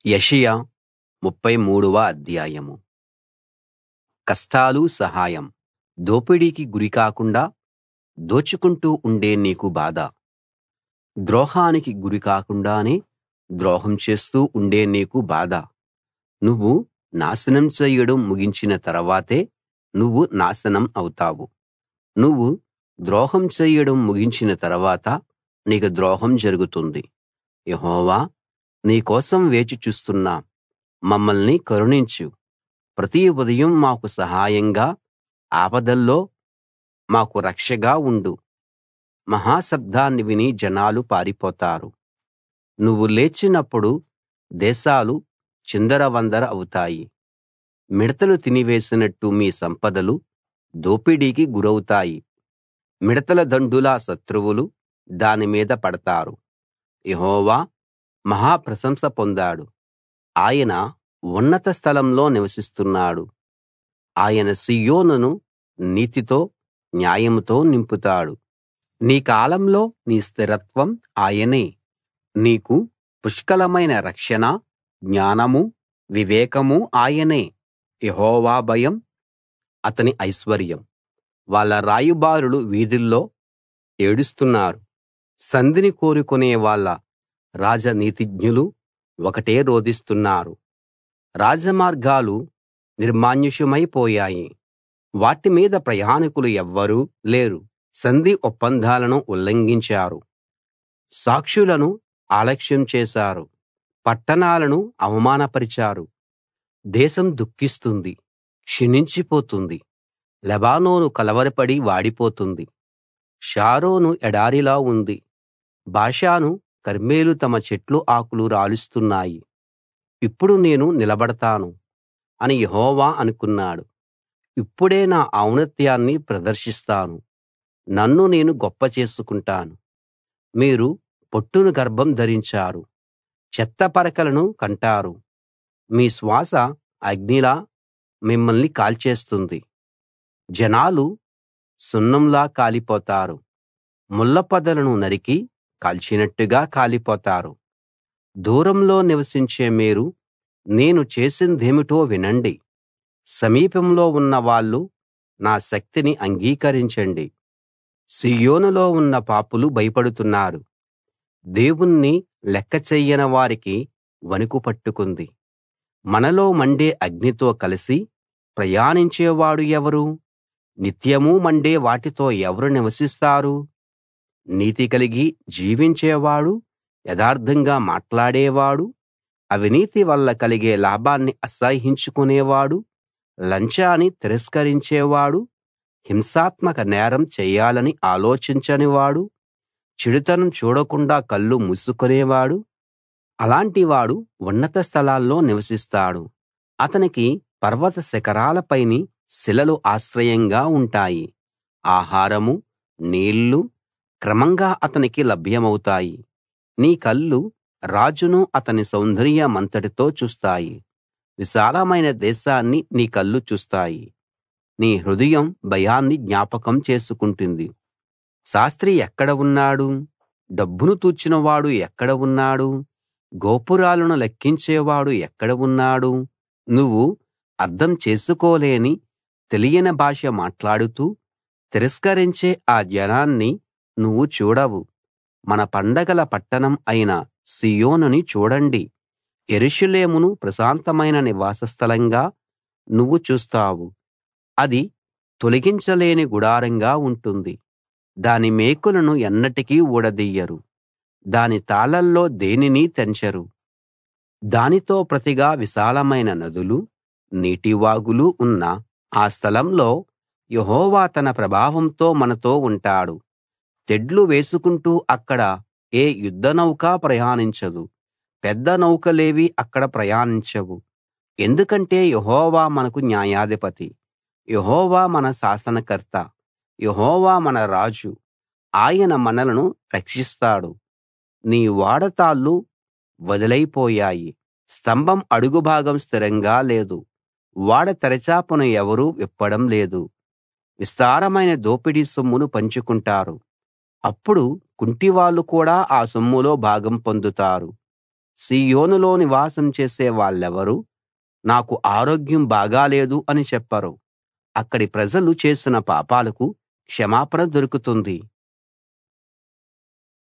యెషయా ముప్ఫై మూడవ అధ్యాయం కష్టాలు సహాయం దోపిడీకి గురికాకుండా దోచుకుంటూ ఉండే నీకు బాధ ద్రోహానికి గురికాకుండానే ద్రోహం చేస్తూ ఉండే నీకు బాధ నువ్వు నాశనం చేయడం ముగించిన తర్వాతే నువ్వు నాశనం అవుతావు నువ్వు ద్రోహం చేయడం ముగించిన తర్వాత నీకు ద్రోహం జరుగుతుంది యెహోవా నీ కోసం వేచి చూస్తున్నాం మమ్మల్ని కరుణించు ప్రతి ఉదయం మాకు సహాయంగా ఆపదల్లో మాకు రక్షగా ఉండు మహా శబ్దాన్ని విని జనాలు పారిపోతారు నువ్వు లేచినప్పుడు దేశాలు చిందరవందర అవుతాయి మిడతలు తినివేసినట్టు మీ సంపదలు దోపిడీకి గురౌతాయి మిడతల దండులా శత్రువులు దాని మీద పడతారు యెహోవా మహా ప్రశంస పొందాడు ఆయన ఉన్నత స్థలంలో నివసిస్తున్నాడు ఆయన సీయోనును నీతితో న్యాయంతో నింపుతాడు నీ కాలంలో నీ స్థిరత్వం ఆయనే నీకు పుష్కలమైన రక్షణ జ్ఞానమూ వివేకమూ ఆయనే యెహోవా భయం అతని ఐశ్వర్యం వాళ్ళ రాయబారులు వీధుల్లో ఏడుస్తున్నారు సంధిని కోరుకునే వాళ్ళ రాజనీతిజ్ఞులు ఒకటే రోదిస్తున్నారు రాజమార్గాలు నిర్మానుష్యమైపోయాయి వాటి మీద ప్రయాణికులు ఎవ్వరూ లేరు సంధి ఒప్పందాలను ఉల్లంఘించారు సాక్షులను అలక్ష్యం చేశారు పట్టణాలను అవమానపరిచారు దేశం దుఃఖిస్తుంది క్షీణించిపోతుంది లెబానోను కలవరపడి వాడిపోతుంది షారోను ఎడారిలా ఉంది బాషాను కర్మెలు తమ చెట్లు ఆకులు రాలుస్తున్నాయి ఇప్పుడు నేను నిలబడతాను అని యెహోవా అనుకున్నాడు ఇప్పుడే నా ఔన్నత్యాన్ని ప్రదర్శిస్తాను నన్ను నేను గొప్ప చేసుకుంటాను మీరు పొట్టును గర్భం ధరించారు చెత్త పరకలను కంటారు మీ శ్వాస అగ్నిలా మిమ్మల్ని కాల్చేస్తుంది జనాలు సున్నంలా కాలిపోతారు ముళ్ళపొదలను నరికి కాల్చినట్టుగా కాలిపోతారు దూరంలో నివసించే మీరు నేను చేసిందేమిటో వినండి సమీపంలో ఉన్న వాళ్ళు నా శక్తిని అంగీకరించండి సీయోనులో ఉన్న పాపులు భయపడుతున్నారు దేవుణ్ణి లెక్క చెయ్యని వారికి వణుకు పట్టుకుంది మనలో మండే అగ్నితో కలిసి ప్రయాణించేవాడు ఎవరు నిత్యమూ మండే వాటితో ఎవరు నివసిస్తారు నీతి కలిగి జీవించేవాడు యథార్థంగా మాట్లాడేవాడు అవినీతి వల్ల కలిగే లాభాన్ని అసహ్యించుకునేవాడు లంచాన్ని తిరస్కరించేవాడు హింసాత్మక నేరం చేయాలని ఆలోచించనివాడు చెడుతనం చూడకుండా కళ్ళు మూసుకునేవాడు అలాంటివాడు ఉన్నత స్థలాల్లో నివసిస్తాడు అతనికి పర్వత శిఖరాలపైని శిలలు ఆశ్రయంగా ఉంటాయి ఆహారము నీళ్లు క్రమంగా అతనికి లభ్యమవుతాయి నీ కళ్ళు రాజును అతని సౌందర్యమంతటితో చూస్తాయి విశాలమైన దేశాన్ని నీ కళ్ళు చూస్తాయి నీ హృదయం భయాన్ని జ్ఞాపకం చేసుకుంటుంది శాస్త్రి ఎక్కడ ఉన్నాడు డబ్బును తూచినవాడు ఎక్కడ ఉన్నాడు గోపురాలను లెక్కించేవాడు ఎక్కడ ఉన్నాడు నువ్వు అర్థం చేసుకోలేని తెలియని భాష మాట్లాడుతూ తిరస్కరించే ఆ జనాన్ని నువ్వు చూడవు మన పండగల పట్టణం అయిన సీయోనుని చూడండి యెరూషలేమును ప్రశాంతమైన నివాస స్థలంగా నువ్వు చూస్తావు అది తొలగించలేని గుడారంగా ఉంటుంది దాని మేకులను ఎన్నటికీ ఊడదీయరు దాని తాళల్లో దేనినీ తెంచరు దానితో ప్రతిగా విశాలమైన నదులు నీటివాగులు ఉన్న ఆ స్థలంలో యెహోవా తన ప్రభావంతో మనతో ఉంటాడు తెడ్లు వేసుకుంటూ అక్కడ ఏ యుద్ధనౌక ప్రయాణించదు పెద్ద నౌకలేవి అక్కడ ప్రయాణించవు ఎందుకంటే యెహోవా మనకు న్యాయాధిపతి యెహోవా మన శాసనకర్త యెహోవా మన రాజు ఆయన మనలను రక్షిస్తాడు నీ ఓడతాళ్ళు వదులైపోయాయి స్తంభం అడుగు భాగం స్థిరంగా లేదు ఓడ తెరచాపను ఎవరూ విప్పడం లేదు విస్తారమైన దోపిడీ సొమ్మును పంచుకుంటారు అప్పుడు కుంటివాళ్ళు కూడా ఆ సొమ్ములో భాగం పొందుతారు సీయోనులో నివాసం చేసే వాళ్ళెవరూ నాకు ఆరోగ్యం బాగాలేదు అని చెప్పరు అక్కడి ప్రజలు చేసిన పాపాలకు క్షమాపణ దొరుకుతుంది